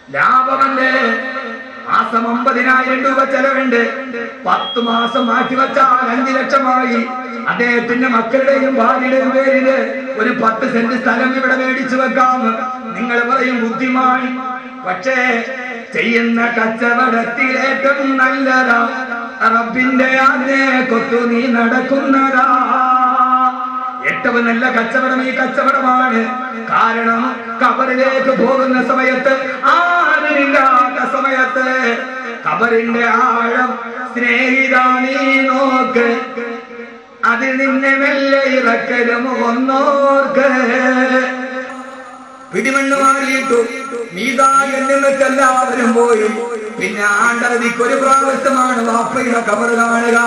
ലാഭമല്ലേ മാസം അമ്പതിനായിരം രൂപ ചെലവുണ്ട് പത്ത് മാസം മാറ്റിവെച്ചാൽ അഞ്ചു ലക്ഷമായി അദ്ദേഹത്തിന്റെ മക്കളുടെയും ഭാര്യയുടെയും പേരില് ഒരു പത്ത് സെന്റ് സ്ഥലം ഇവിടെ മേടിച്ചു വെക്കാം നിങ്ങൾ പറയും ബുദ്ധിമാൻ പക്ഷേ ചെയ്യുന്ന കച്ചവടത്തിൽ ഏറ്റവും നല്ലതാ റബ്ബിന്റെ ആജ്ഞ കൊത്തു നീ നടക്കുന്നതാ ഏറ്റവും നല്ല കച്ചവടം ഈ കച്ചവടമാണ് കാരണം കബറിലേക്ക് പോകുന്ന സമയത്ത് ആരുമില്ലാത്ത സമയത്ത് കബറിന്റെ ആഴം സ്നേഹിത നീ നോക്ക് അതിൽ നിന്നെ മെല്ലെ ഇറക്കലും ഒന്നോർക്ക് പിടിമണ്ണ് മാറിയിട്ടു നീതാ എന്നിട്ട് എല്ലാവരും പോയി പിന്നെ ആണ്ടതിക്ക് ഒരു പ്രാവശ്യമാണ് വാപ്പയുടെ കബർ കാണുക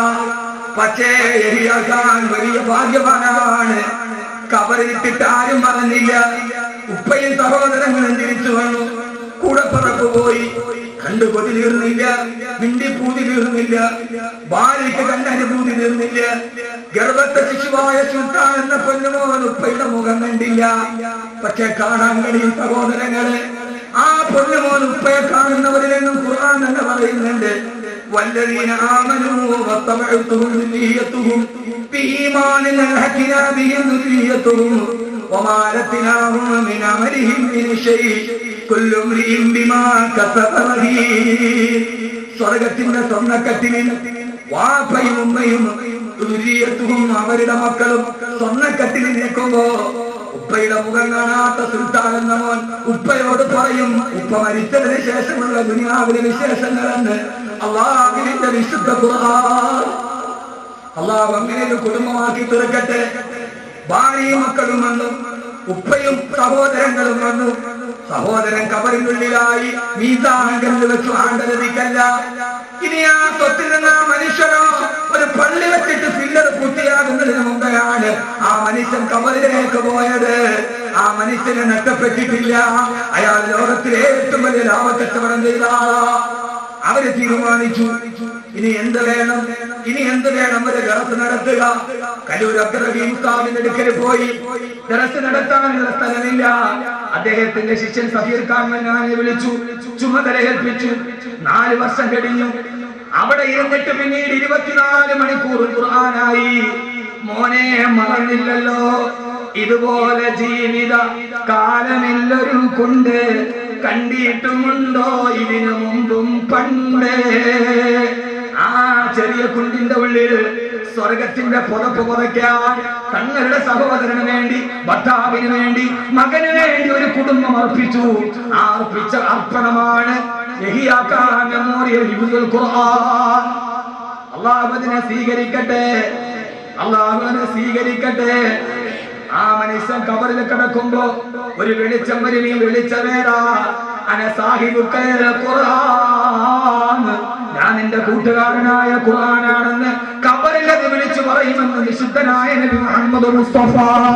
പക്ഷേ എരിയാക്കാൻ വലിയ ഭാഗ്യവാനാണ് കബറിലിട്ടിട്ട് ആരും പറഞ്ഞില്ല ഉപ്പയും സഹോദരങ്ങളും തിരിച്ചു വന്നു കൂടപ്പറപ്പ് പോയി കണ്ടു കൊതി തീർന്നില്ല മിണ്ടി പൂതി തീർന്നില്ല ഭാര്യയ്ക്ക് കണ്ടനുഭൂതി തീർന്നില്ല ഗർഭത്തെ ശിശുവായ സുൽത്താൻ എന്ന പൊന്നുമോൻ ഉപ്പയുടെ മുഖം കണ്ടില്ല പക്ഷെ കാണാൻ കഴിയും സഹോദരങ്ങളെ ആ പൊന്നുമോൻ ഉപ്പയെ കാണുന്നവരിലെന്നും ഖുർആൻ തന്നെ പറയുന്നുണ്ട് والذين آمنوا واتبعتهم ذريتهم بإيمان ألحقنا بهم ذريتهم وما لتناهم من عملهم من شيء كل امرئ بما كسب رهين സ്വർഗത്തിന്റെ സ്വർണ്ണക്കട്ടിലിൽ വാപ്പയും ഉമ്മയും ദുരിയത്തും അവരുടെ മക്കളും സ്വർണ്ണക്കട്ടിലിൽ നിൽക്കുമ്പോ ഉപ്പയുടെ മുഖം കാണാത്ത സുൽത്താൻ എന്ന മോൻ ഉപ്പയോട് പറയും ഉപ്പ മരിച്ചതിന് ശേഷമുള്ള ദുനിയാവിലെ വിശേഷങ്ങളെന്ന് അള്ളാഹുവിന്റെ വിശുദ്ധ ഖുർആൻ അള്ളാഹു അങ്ങനെ ഒരു കുടുംബമാക്കി തീർക്കട്ടെ ഭാര്യയും മക്കളും വന്നു ഉപ്പയും സഹോദരങ്ങളും വന്നു സഹോദരൻ കബറിനുള്ളിലായി മീതാങ്കലിൽ വെച്ചു ആണ്ടലതിക്കല്ല ഇനി ആ സ്വത്തിൽ നിന്ന് ആ മനുഷ്യനോ ഒരു പള്ളി വെച്ചിട്ട് ഫില്ലർ പൂർത്തിയാകുന്നതിന് മുമ്പെയാണ് ആ മനുഷ്യൻ കബറിലേക്ക് പോയത് ആ മനുഷ്യനെ നഷ്ടപ്പെട്ടിട്ടില്ല അയാൾ ലോകത്തിലെ ഏറ്റവും വലിയ ലാഭക്കച്ചവടം ചെയ്ത ആളാ അവര് തീരുമാനിച്ചു ഇനി എന്ത് വേണം ഇനി എന്ത് വേണം ഒരു ഗറസ് നടത്തുക കലൂർ അബ്ദുറഹീം ഉസ്താദിന്റെ അടുക്കൽ പോയി ഗറസ് നടത്താനുള്ള സ്ഥലമില്ല അദ്ദേഹത്തിന്റെ ശിഷ്യൻ സഫീർ ഖാൻ മന്നാനെ വിളിച്ചു ചുമതല ഏൽപ്പിച്ചു നാല് വർഷം കഴിഞ്ഞു അവിടെ ഇരുന്നിട്ട് പിന്നീട് ഇരുപത്തിനാല് മണിക്കൂർ ഖുർആനായി മോനെ മറന്നില്ലല്ലോ ഇതുപോലെ ജീവിത കാലമില്ലൊരു കൊണ്ട് കണ്ടിട്ടുമുണ്ടോ ഇതിനു മുമ്പും പണ്ട് ആ ചെറിയ കുണ്ടിന്റെ ഉള്ളിൽ സ്വർഗത്തിന്റെ പുതപ്പ് പുതയ്ക്കാൻ തങ്ങളുടെ സഹോദരന് വേണ്ടി ഭർത്താവിന് വേണ്ടി മകന് വേണ്ടി ഒരു കുടുംബം അർപ്പിച്ചു ആ അർപ്പിച്ച അർപ്പണമാണ് യഹിയാക്കാൻ മെമ്മോറിയൽ ഹിഫ്ദുൽ ഖുർആൻ അള്ളാഹു അതിനെ സ്വീകരിക്കട്ടെ അള്ളാഹു അതിനെ സ്വീകരിക്കട്ടെ ആ മനുഷ്യൻ കബറിൽ കിടക്കുമ്പോ ഒരു വെളിച്ചം വരും ഈ വെളിച്ചമേടാ അന സാഹിബുക്കൽ ഖുർആൻ ഞാൻ എന്റെ കൂട്ടുകാരനായ ഖുർആനാണെന്ന് കബറിൽ അത് വിളിച്ചു പറയുമെന്ന് വിശുദ്ധനായ നബി മുഹമ്മദ് മുസ്തഫ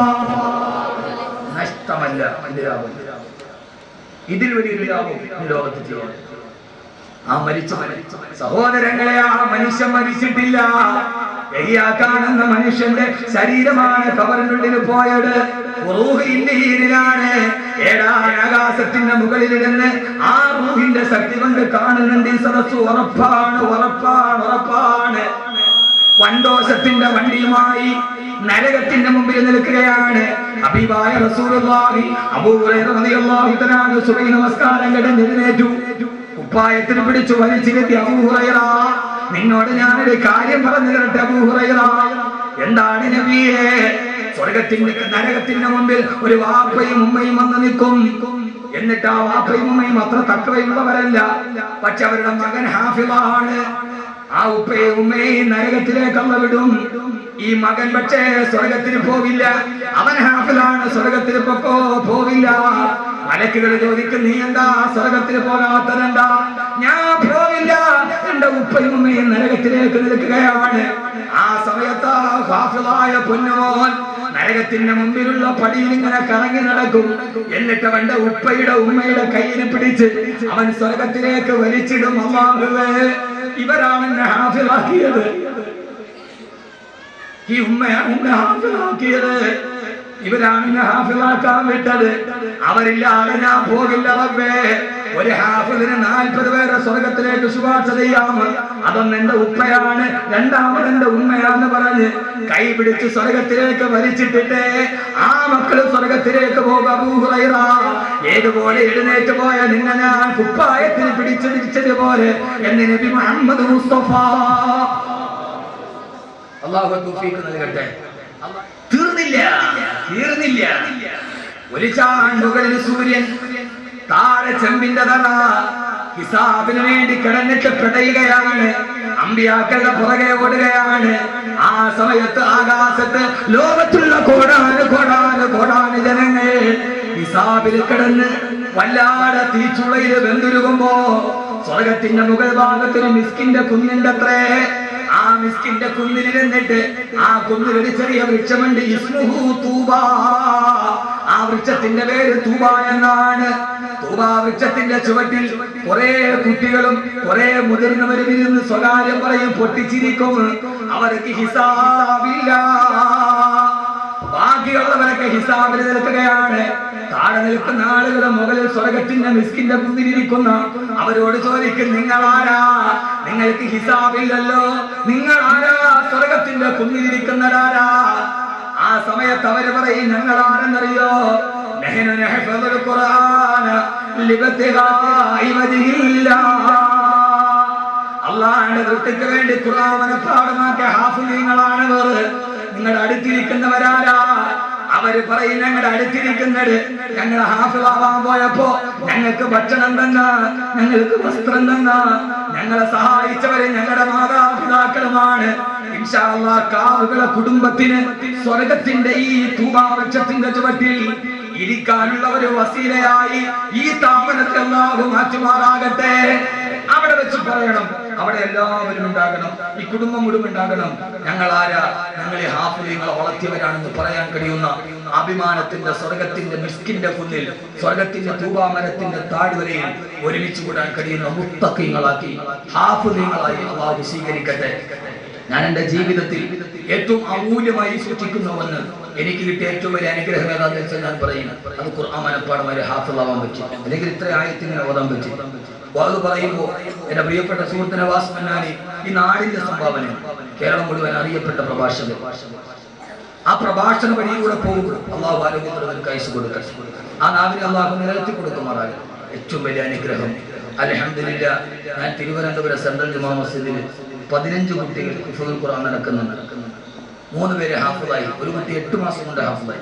നഷ്ടമല്ല ലാഭം. ഇതിൽ വലിയൊരു ലാഭം ഈ ലോകത്ത് ചെയ്യാൻ ആ മരിച്ച സഹോദരങ്ങളെ ആ മനുഷ്യൻ മരിച്ചിട്ടില്ല എയ്യാക്കാണെന്ന മനുഷ്യന്റെ ശരീരമാണ് കബറിനുള്ളിൽ പോയത് റൂഹ് ഇന്ത്യയിലാണ് ഏഴാം ആകാശത്തിന്റെ മുകളിലിരുന്ന് ആ റൂഹിന്റെ ശക്തി കൊണ്ട് കാണുന്നുണ്ട് ഈ സദസ് ഉറപ്പാണ് ഉറപ്പാണ് ഉറപ്പാണ് വണ്ടോശത്തിന്റെ വണ്ടിയുമായി നരകത്തിന്റെ മുമ്പിൽ നിൽക്കുകയാണ് അബീബായ റസൂലുള്ളാഹി അബൂ ഹുറൈറ റളിയല്ലാഹു തആല അൻഹു സുബഹി നമസ്കാരം കഴിഞ്ഞെഴുന്നേറ്റു കുപ്പായത്തിന് പിടിച്ചു വലിച്ചിരുത്തി അബൂ ഹുറൈറ നിന്നോട് ഞാനൊരു കാര്യം പറഞ്ഞു തരട്ടെ അബൂ ഹുറൈറ എന്താണ് നബിയെ സ്വർഗത്തിന്റെ നരകത്തിന്റെ മുമ്പിൽ ഒരു വാപ്പയും ഉമ്മയും വന്ന് നിൽക്കും എന്നിട്ട് ആ വാപ്പയും ഉമ്മയും അത്ര തക്കവയുള്ളവരല്ല പക്ഷെ അവരുടെ മകൻ ഹാഫിളാണ് ആ ഉപ്പയും ഉമ്മയും നരകത്തിലേക്കല്ല വിടും ഈ മകൻ പക്ഷേ സ്വർഗത്തിന് പോവില്ല അവൻ ഹാഫിലാണ് സ്വർഗത്തിന് പൊക്കോ പോവില്ല മലക്കുകൾ ചോദിക്കും നീ എന്താ സ്വർഗത്തിന് പോകാത്തതെന്താ ഞാൻ പോവില്ല എന്റെ ഉപ്പയും ഉമ്മയും നരകത്തിലേക്ക് നിൽക്കുകയാണ് ആ സമയത്ത് ആ ഹാഫിളായ പൊന്നുമോൻ നരകത്തിന്റെ മുമ്പിലുള്ള പടിയിൽ ഇങ്ങനെ കറങ്ങി നടക്കും എന്നിട്ട് അവന്റെ ഉപ്പയുടെ ഉമ്മയുടെ കയ്യിൽ പിടിച്ച് അവൻ സ്വർഗത്തിലേക്ക് വലിച്ചിടും അള്ളാഹുവേ ഇവരാണ് എന്നെ ഹാഫിളാക്കിയത് ഈ ഉമ്മയാണ് എന്നെ ഹാഫിളാക്കിയത് ഇവരാണ് എന്നെ ഹാഫിളാക്കാൻ വിട്ടത് അവരില്ലാതെ ഞാൻ പോകില്ല റബ്ബേ ഒരു ഹാഫിദിന് നാൽപ്പത് പേരെ സ്വർഗത്തിലേക്ക് ശുപാർശ ചെയ്യാം അതൊന്ന് എന്റെ ഉപ്പയാണ് രണ്ടാമത് എന്റെ ഉമ്മയാന്ന് പറഞ്ഞ് കൈ പിടിച്ച് സ്വർഗത്തിലേക്ക് വലിച്ചിട്ടിട്ട് ആ മക്കള് സ്വർഗത്തിലേക്ക് പോകും അബൂ ഹുറൈറ ഏതുപോലെ എഴുന്നേറ്റ് പോയ നിന്നെ ഞാൻ കുപ്പായത്തിന് പിടിച്ചു തിരിച്ചതുപോലെ എന്ന് നബി മുഹമ്മദ് മുസ്തഫ അള്ളാഹു തൗഫീഖ് നൽകട്ടെ തീർന്നില്ല തീർന്നില്ല ഒരു ചാണ്ടുകളിൽ സൂര്യൻ താഴെ ചെമ്പിന്റെ തറ ഹിസാബിന് വേണ്ടി കിടന്നിട്ട് പിടയുകയാണ് അമ്പിയാക്കളുടെ പുറകെ ഓടുകയാണ് ആ സമയത്ത് ആകാശത്ത് ലോകത്തുള്ള കോടാന് കോടാന് കോടാന് ജനങ്ങൾ ഹിസാബിൽ കിടന്ന് വല്ലാതെ തീച്ചുളയിൽ വെന്തുരുകുമ്പോ സ്വർഗത്തിന്റെ മുകൾ ഭാഗത്തൊരു മിസ്കിന്റെ കുന്നിന്റെ അത്രേ ആ മിസ്കിന്റെ കുന്നിലിരുന്നിട്ട് ആ കുന്നിൽ ഒരു ചെറിയ വൃക്ഷമുണ്ട് ഇസ്മുഹു തൂബ ആ വൃക്ഷത്തിന്റെ പേര് തൂബ എന്നാണ് തൂബ വൃക്ഷത്തിന്റെ ചുവട്ടിൽ കുറെ കുട്ടികളും കുറെ മുതിർന്നവരും ഇരുന്ന് സ്വകാര്യം പറയും പൊട്ടിച്ചിരിക്കും അവർക്ക് ഹിസാബില്ല ബാക്കിയുള്ളവരൊക്കെ ഹിസാബിൽ നിൽക്കുകയാണ് താഴെ നിൽക്കുന്ന ആളുകളുടെ മുകളിൽ സ്വർഗത്തിന്റെ മിസ്കിന്റെ കുന്നിലിരിക്കുന്ന അവരോട് ചോദിക്കും നിങ്ങൾ ആരാ നിങ്ങൾക്ക് ഹിസാബില്ലല്ലോ നിങ്ങൾ ആരാ സ്വർഗത്തിന്റെ കുന്നിലിരിക്കുന്നവരാരാ ആ സമയത്ത് അവര് പറയും ഞങ്ങൾ ആരെന്നറിയോ നഹ്നു നഹ്ഫദുൽ ഖുർആന ലിബ്തിഗാഇ വജ്ഹില്ലാ അള്ളാഹുടെ വൃത്തിക്ക് വേണ്ടി ഖുർആനെ പാഠമാക്കിയ ഹാഫിളീങ്ങളാണ് വേർ നിങ്ങളുടെ അടുത്തിരിക്കുന്നവരാരാ അവര് പറയും ഞങ്ങളുടെ അടുത്തിരിക്കുന്നത് ഞങ്ങൾ ഹാഫിളാവാൻ പോയപ്പോ ഞങ്ങൾക്ക് ഭക്ഷണം തന്ന ഞങ്ങൾക്ക് വസ്ത്രം തന്ന ഞങ്ങളെ സഹായിച്ചവര് ഞങ്ങളുടെ മാതാപിതാക്കളുമാണ് ഇൻഷാ അല്ലാഹ് കാവുകളെ കുടുംബത്തിന് സ്വർഗത്തിന്റെ ഈ തൂബാവൃക്ഷത്തിന്റെ ചുവട്ടിൽ ഇരിക്കാനുള്ള ഒരു വസീലയായി ഈ താമരത്തെ അല്ലാഹു മാറ്റുമാറാകട്ടെ അവിടെ വെച്ച് പറയണം അവിടെ എല്ലാവരും ഉണ്ടാകണം ഈ കുടുംബം മുഴുവൻ ഉണ്ടാകണം ഞങ്ങൾ ആരാ ഞങ്ങൾ ഈ ഹാഫിലിങ്ങളെ വളർത്തിയവരാണെന്ന് പറയാൻ കഴിയുന്ന അഭിമാനത്തിന്റെ സ്വർഗത്തിന്റെ മിസ്കിന്റെ കുന്നിൽ സ്വർഗത്തിന്റെ തൂബാമരത്തിന്റെ താഴ്വരയിൽ ഒരുമിച്ച് കൂടാൻ കഴിയുന്ന മുത്തക്കിങ്ങളാക്കി ഹാഫിലിങ്ങളായി അള്ളാഹു സ്വീകരിക്കട്ടെ ഞാൻ എന്റെ ജീവിതത്തിൽ ഏറ്റവും അമൂല്യമായി സൂക്ഷിക്കുന്നുവെന്ന് എനിക്ക് കിട്ടിയ ഏറ്റവും വലിയ അനുഗ്രഹം ഏതാണെന്ന് വെച്ചാൽ ഞാൻ പറയും അത് ഖുർആൻ മനപ്പാടമായി ഹാഫിളാവാൻ പറ്റും അല്ലെങ്കിൽ ഇത്ര ആയത്തിങ്ങനെ ഓതാൻ പറ്റും അത് പറയുമ്പോൾ എന്റെ പ്രിയപ്പെട്ട സുഹൃത്തിനെ വാസ്മന്നാനി ഈ നാടിന്റെ സംഭാവന കേരളം മുഴുവൻ അറിയപ്പെട്ട പ്രഭാഷകൻ ആ പ്രഭാഷണ വഴിയിലൂടെ പോകുമ്പോൾ അള്ളാഹു ആരോഗ്യത്തിന് കൈസ് കൊടുക്കട്ടെ ആ നാവിനെ അള്ളാഹു നിലനിർത്തി കൊടുക്കുമാറാകും ഏറ്റവും വലിയ അനുഗ്രഹം അലഹമില്ല ഞാൻ തിരുവനന്തപുരം സെൻട്രൽ ജുമാ മസ്ജിദിൽ പതിനഞ്ച് കുട്ടികൾ ഹിഫുൽ ഖുർആൻ നടക്കുന്നുണ്ട് മൂന്ന് പേര് ഹാഫിളായി ഒരു കുട്ടി എട്ട് മാസം കൊണ്ട് ഹാഫിളായി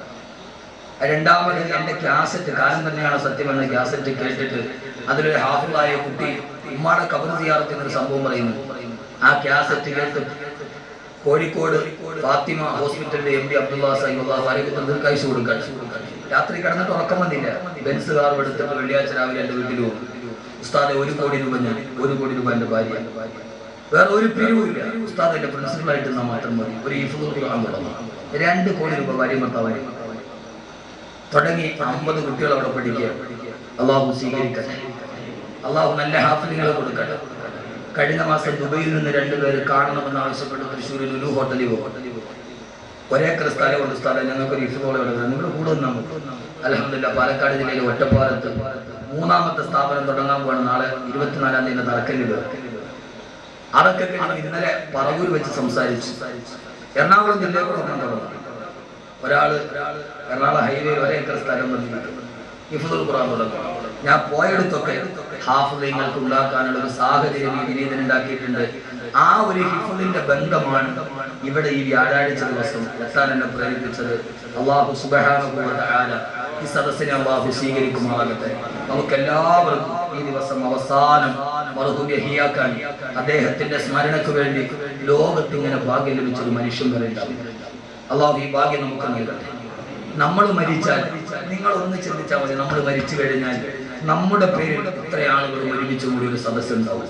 രണ്ടാമത് എന്റെ ക്യാസറ്റ് കാലം തന്നെയാണ് സത്യം എന്ന ക്യാസറ്റ് കേട്ടിട്ട് അതിലൊരു ഹാഫിളായ കുട്ടി ഉമ്മാടെ കബർ സിയാറത്ത് ഒരു സംഭവം പറയുന്നു ആ ക്യാസറ്റ് കേട്ട് കോഴിക്കോട് ഫാത്തിമ ഹോസ്പിറ്റലിന്റെ എം ഡി അബ്ദുള്ള സാഹിബ് കഴിച്ചു കൊടുക്കാൻ രാത്രി കിടന്നിട്ട് ഉറക്കം വന്നില്ല ബെൻസ് കാർ എടുത്തിട്ട് വെള്ളിയാഴ്ച രാവിലെ എന്റെ വീട്ടിൽ പോകും ഉസ്താദെ ഒരു കോടി രൂപ ഞാൻ ഒരു കോടി രൂപ എന്റെ ഭാര്യ വേറെ ഒരു പിരിവുമില്ല ഉസ്താദ് എന്റെ പ്രിൻസിപ്പളായിട്ട് നിന്നാൽ മാത്രം മതി ഒരു ഇഫുദ് ഖുർആൻ തുടങ്ങും രണ്ട് കോടി രൂപ ഭാര്യ ഭർത്താവായി തുടങ്ങി അമ്പത് കുട്ടികൾ അവിടെ പഠിക്കുക അള്ളാഹു സ്വീകരിക്കട്ടെ അള്ളാഹു നല്ല ഹാഫിലുകൾ കൊടുക്കട്ടെ കഴിഞ്ഞ മാസം ദുബൈയിൽ നിന്ന് രണ്ടുപേര് കാണണമെന്ന് ആവശ്യപ്പെട്ട് തൃശ്ശൂരിൽ ഒരു ഹോട്ടലിൽ പോകും ഒരേക്കർ സ്ഥലമുണ്ട് സ്ഥലം ഞങ്ങൾക്ക് ഒരു ഇഫുദോളം എടുക്കണം നിങ്ങൾ കൂടെ നമുക്ക് അലഹമില്ല പാലക്കാട് ജില്ലയിലെ ഒറ്റപ്പാലത്ത് മൂന്നാമത്തെ സ്ഥാപനം തുടങ്ങാൻ പോവാണ് നാളെ ഇരുപത്തിനാലാം തീയതി തറക്കല്ലിൽ അതൊക്കെ കഴിഞ്ഞ് ഇന്നലെ പറവൂർ വെച്ച് സംസാരിച്ചു എറണാകുളം ജില്ലയിൽ കൂടെ ഒന്നാം തുടങ്ങും ഒരാള് എറണാകുളം ഹൈവേയിൽ ഒരേക്കർ സ്ഥലം വന്നിട്ട് ഹിഫുദുൽ ഖുർആൻ തുടങ്ങും ഞാൻ പോയടുത്തൊക്കെ ഹാഫിദങ്ങൾക്ക് ഉണ്ടാക്കാനുള്ള ഒരു സാഹചര്യം ഈ വിനീതൻ ഉണ്ടാക്കിയിട്ടുണ്ട് ആ ഒരു ഹിഫുദിന്റെ ബന്ധമാണ് ഇവിടെ ഈ വ്യാഴാഴ്ച ദിവസം എത്താൻ എന്നെ പ്രേരിപ്പിച്ചത് അള്ളാഹു സുബഹാന ഈ സദസ്സിനെ അള്ളാഹു സ്വീകരിക്കുമാറാകട്ടെ നമുക്ക് എല്ലാവർക്കും ഈ ദിവസം അവസാനം മറുതുവ്യഹിയാക്കാൻ അദ്ദേഹത്തിന്റെ സ്മരണയ്ക്ക് വേണ്ടി ലോകത്ത് ഇങ്ങനെ ഭാഗ്യം ലഭിച്ചൊരു മനുഷ്യൻ വരെ ഉണ്ടാവും അള്ളാഹു ഈ ഭാഗ്യം നമുക്ക് നൽകട്ടെ നമ്മൾ മരിച്ചാൽ നിങ്ങൾ ഒന്ന് ചിന്തിച്ചാൽ മതി നമ്മൾ മരിച്ചു കഴിഞ്ഞാൽ നമ്മുടെ പേരിൽ ഇത്ര ആളുകൾ ഒരുമിച്ച് കൂടി ഒരു സദസ്സ് ഉണ്ടാവും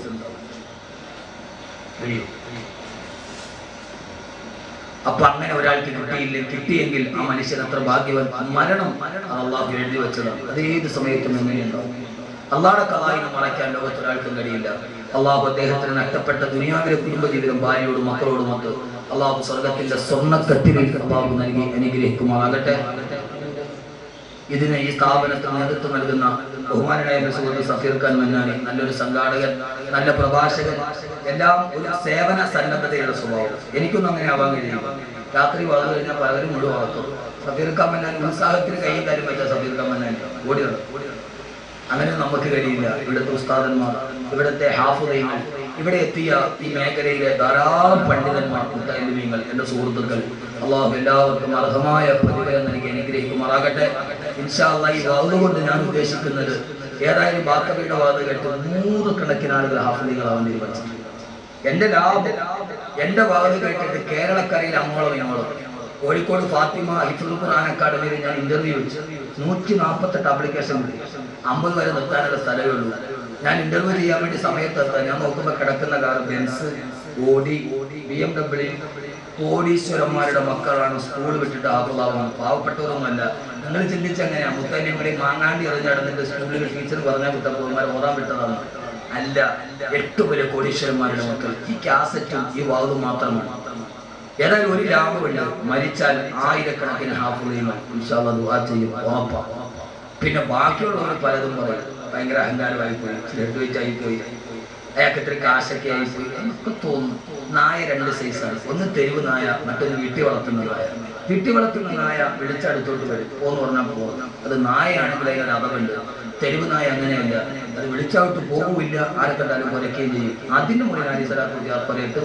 കഴിയോ? അപ്പൊ അങ്ങനെ ഒരാൾക്ക് കിട്ടിയില്ല കിട്ടിയെങ്കിൽ ആ മനുഷ്യൻ അത്ര ഭാഗ്യവൻ മരണം അത് അള്ളാഹു എഴുതി വെച്ചതാണ് അത് ഏത് സമയത്തും എങ്ങനെയുണ്ടാവും അള്ളാഹുടെ കലായിന് മറയ്ക്കാൻ ലോകത്ത് ഒരാൾക്കും കഴിയില്ല അള്ളാഹു അദ്ദേഹത്തിന് നഷ്ടപ്പെട്ട ദുനിയാവിലെ കുടുംബജീവിതം ഭാര്യയോടും മക്കളോടും മൊത്ത് അള്ളാഹു സ്വർഗത്തിന്റെ സ്വർണ്ണക്കത്തിലേക്ക് അള്ളാഹു നൽകി അനുഗ്രഹിക്കുമാറാകട്ടെ ഇതിന് ഈ സ്ഥാപനത്തിന് നേതൃത്വം നൽകുന്ന ബഹുമാനായ സുഹൃത്ത് സഫീർ ഖാൻ മന്നാനി നല്ലൊരു സംഘാടകൻ നല്ല പ്രഭാഷകൻ എല്ലാം ഒരു സേവന സന്നദ്ധതയുടെ സ്വഭാവം എനിക്കൊന്നും അങ്ങനെ ആവാൻ കഴിയില്ല രാത്രി വളർന്നു കഴിഞ്ഞാൽ പലരും മുഴുവൻ വളർത്തും സഫീർ ഖാൻ മന്നാനി ഉത്സാഹത്തിന് കൈയും കാര്യം വെച്ച സഫീർ ഖാൻ മന്നാനി ഓടിയാണ് അങ്ങനെ നമുക്ക് കഴിയില്ല ഇവിടുത്തെ ഉസ്താദന്മാർ ഇവിടുത്തെ ഹാഫുദൈങ്ങൾ ഇവിടെ എത്തിയ ഈ മേഖലയിലെ ധാരാളം പണ്ഡിതന്മാർ മുത്തലിമീങ്ങൾ എന്റെ സുഹൃത്തുക്കൾ അള്ളാഹു എല്ലാവർക്കും അർഹമായ പ്രതിഫലം നൽകി അനുഗ്രഹിക്കുമാറാകട്ടെ ഇൻഷാല്ല ഈ വാത് കൊണ്ട് ഞാൻ ഉദ്ദേശിക്കുന്നത് ഏതായാലും ബാക്കബിയുടെ വാത് കേട്ട് നൂറുകണക്കിന് ആളുകൾ ഹാഫുദികളാവാൻ തീരുമാനിച്ചു എന്റെ ലാഭം എന്റെ വാത് കേട്ടിട്ട് കേരളക്കരയിൽ അങ്ങോളം ഇങ്ങോളം കോഴിക്കോട് ഫാത്തിമ ഹിഫുൽ ഖുർആൻ അക്കാദമിയിൽ ഞാൻ ഇന്റർവ്യൂ വെച്ചു നൂറ്റി നാൽപ്പത്തെട്ട് ആപ്ലിക്കേഷൻ കിട്ടി അമ്പത് വരെ നിർത്താനുള്ള സ്ഥലമേ ഉള്ളൂ ഞാൻ ഇന്റർവ്യൂ ചെയ്യാൻ വേണ്ടി സമയത്ത് എത്താൻ ഞാൻ നോക്കുമ്പോൾ കിടക്കുന്ന കാർ ബെൻസ് ഓടി ബി എം ഡബ്ല്യു കോടീശ്വരന്മാരുടെ മക്കളാണ് സ്കൂൾ വിട്ടിട്ട് ആഹ്ലാദമാണ് പാവപ്പെട്ടവരൊന്നുമല്ല നിങ്ങൾ ചിന്തിച്ച എങ്ങനെയാ മുത്തല്ലിങ്ങളെ മാങ്ങാണ്ടി എറിഞ്ഞടന്നിട്ട് സ്കൂളിൽ ടീച്ചർ പറഞ്ഞാൽ വിട്ടപ്പോമാർ ഓടാൻ വിട്ടതാണ് അല്ല എട്ട് വരെ കോടീശ്വരന്മാരുടെ മക്കൾ ഈ കാസറ്റും ഈ വാതും മാത്രമാണ് ഏതായാലും ഒരു ലാഭമുണ്ട് മരിച്ചാൽ ആയിരക്കണക്കിന് ഹാഫുദീങ്ങൾ ഇൻഷാല്ല ദുആ ചെയ്യും ഉറപ്പാ പിന്നെ ബാക്കിയുള്ളവർ പലതും പറയും ഭയങ്കര അഹങ്കാരമായി പോയി ബ്ലഡ് വെയിറ്റ് ആയി പോയി അയാൾക്ക് ഇത്ര കാശൊക്കെ ആയി പോയി എന്നൊക്കെ തോന്നും നായ രണ്ട് സൈസാണ് ഒന്ന് തെരുവ് നായ മറ്റൊന്ന് വീട്ടിൽ വളർത്തുന്ന നായ വീട്ടിൽ വളർത്തുന്ന നായ വിളിച്ചടുത്തോട്ട് വരും പോന്ന് പറഞ്ഞാൽ പോകും അത് നായയാണെങ്കിൽ അതിനൊരു അതവുണ്ട് തെരുവ് നായ അങ്ങനെയല്ല അത് വിളിച്ചവിട്ട് പോകില്ല ആരെ കണ്ടാലും കുരയ്ക്കുകയും ചെയ്യും അതിന്റെ മുകളിൽ അലി സലാത്തു പറയിട്ട്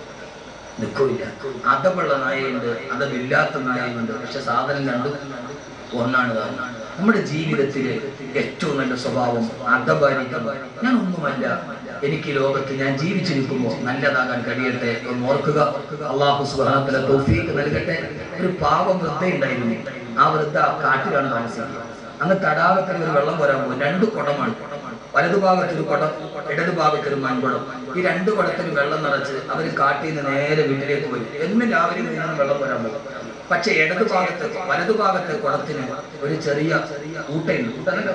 നിൽക്കില്ല അതവുള്ള നായയുണ്ട് അതവില്ലാത്ത നായയുണ്ട് പക്ഷെ സാധനം രണ്ടും ഒന്നാണ് താനും. നമ്മുടെ ജീവിതത്തിലെ ഏറ്റവും നല്ല സ്വഭാവം അധപാലിക്കണം ഞാൻ ഒന്നുമല്ല എനിക്ക് ഈ ലോകത്ത് ഞാൻ ജീവിച്ചിരിക്കുമ്പോൾ നല്ലതാകാൻ കഴിയട്ടെ എന്ന് ഓർക്കുക അള്ളാഹു സുബാനത്തിലെ തൗഫീക്ക് നൽകട്ടെ ഒരു പാവം വൃദ്ധ ഉണ്ടായിരുന്നു ആ വൃദ്ധ കാട്ടിലാണ് താമസിക്കുന്നത് അങ്ങ് തടാകത്തിൽ ഒരു വെള്ളം പോരാൻ പോകും രണ്ട് കുടമാണ് വലതുഭാഗത്തൊരു കുടം ഇടതുഭാഗത്തൊരു മൺകുടം ഈ രണ്ട് കുടത്തിൽ വെള്ളം നിറച്ച് അവർ കാട്ടിൽ നിന്ന് നേരെ വീട്ടിലേക്ക് പോയി എന്നും രാവിലെ നിന്ന് വെള്ളം പോരാൻ പോകും പക്ഷെ ഇടതുഭാഗത്ത് വലതുഭാഗത്തെ കുടത്തിന് ഒരു ചെറിയ ഊട്ടയുണ്ട് ഊട്ടനല്ലേ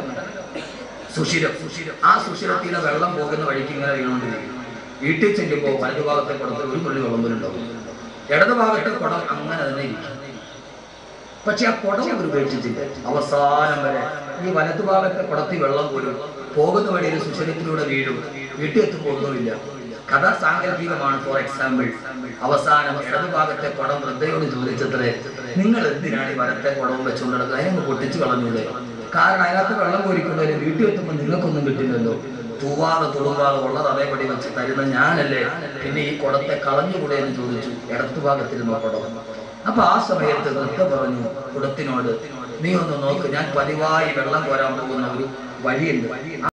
സുഷിരം സുഷിരം ആ സുഷിരത്തിലെ വെള്ളം പോകുന്ന വഴിക്ക് ഇങ്ങനെ വീണുകൊണ്ടിരിക്കും വീട്ടിൽ ചെല്ലുമ്പോൾ വലതുഭാഗത്തെ കുടത്തിൽ ഒരു തുള്ളി വെള്ളം പോലും ഉണ്ടാവും ഇടതുഭാഗത്തെ കുടം അങ്ങനെ തന്നെ ഇരിക്കും പക്ഷെ ആ കുടം അവർ ഉപേക്ഷിച്ചില്ല അവസാനം വരെ ഈ വലതുഭാഗത്തെ കുടത്തിൽ വെള്ളം പോലും പോകുന്ന വഴിയിൽ സുശരീരത്തിലൂടെ വീഴും വീട്ടിൽ എത്തുമ്പോഴൊന്നുമില്ല കഥ സാങ്കല്പികമാണ് ഫോർ എക്സാമ്പിൾ അവസാനം ഇടതുഭാഗത്തെ കുടം വൃദ്ധയോട് ചോദിച്ചത്രേ നിങ്ങൾ എന്തിനാണ് ഈ വലത്തെ കുടവും വെച്ചുകൊണ്ട് നടക്കുന്നത് അതിനൊന്ന് പൊട്ടിച്ചു കളഞ്ഞൂടെ കാരണം അതിനകത്ത് വെള്ളം കോരിക്കൊണ്ടതിന് വീട്ടിൽ എത്തുമ്പോൾ നിങ്ങൾക്കൊന്നും കിട്ടില്ലല്ലോ തൂവാതെ തുളുമ്പാതെ ഉള്ളത് അതേപടി വെച്ച് തരുന്ന ഞാനല്ലേ പിന്നെ ഈ കുടത്തെ കളഞ്ഞുകൂടെ എന്ന് ചോദിച്ചു ഇടത്തു ഭാഗത്തിരുന്ന കുടം അപ്പൊ ആ സമയത്ത് വൃദ്ധ പറഞ്ഞു കുടത്തിനോട് നീ ഒന്ന് നോക്ക് ഞാൻ പതിവായി വെള്ളം കോരാൻ പോകുന്ന ഒരു വഴിയുണ്ട്